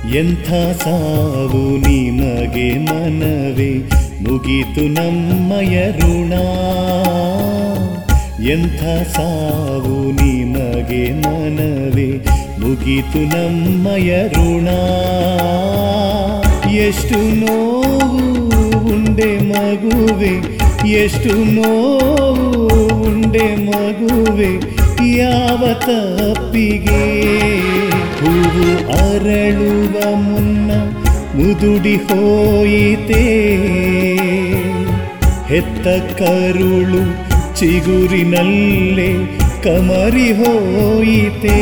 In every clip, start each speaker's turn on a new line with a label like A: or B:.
A: ಎಂಥ ಸಾವು ನಿಮಗೆ ಮನವೇ ಮುಗೀತು ನಮ್ಮಯ ಋಣ ಎಂಥ ಸಾವು ನಿಮಗೆ ಮನವೇ ಮುಗೀತು ನಮ್ಮಯ ಋಣ ಎಷ್ಟು ನೋವು ಉಂಡೆ ಮಗುವೆ ಎಷ್ಟು ನೋವು ಉಂಡೆ ಮಗುವೆ ಯಾವ ತಪ್ಪಿಗೆ ಹೂವು ಅರಳುವ ಮುನ್ನ ಮುದುಡಿ ಹೋಯಿತೇ ಹೆತ್ತ ಕರುಳು ಚಿಗುರಿನಲ್ಲೇ ಕಮರಿ ಹೋಯಿತೇ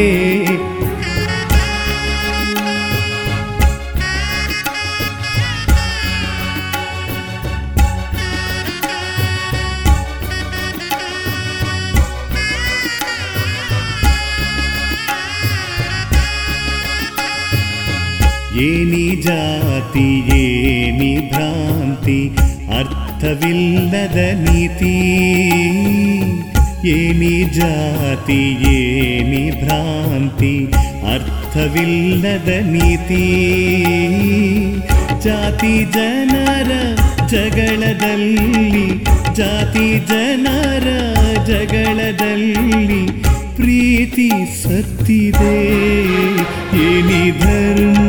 A: ಏನಿ ಜಾತಿ ಏನಿ ಭ್ರಾಂತಿ ಅರ್ಥವಿಲ್ಲದ ನೀತಿ ಏನಿ ಜಾತಿ ಏನಿ ಭ್ರಾಂತಿ ಅರ್ಥವಿಲ್ಲದ ನೀತಿ ಜಾತಿ ಜನರ ಜಗಳದಲ್ಲಿ ಜಾತಿ ಜನರ ಜಗಳದಲ್ಲಿ ಪ್ರೀತಿ ಸತ್ತಿದೆ ಏನಿ ಧರ್ಮ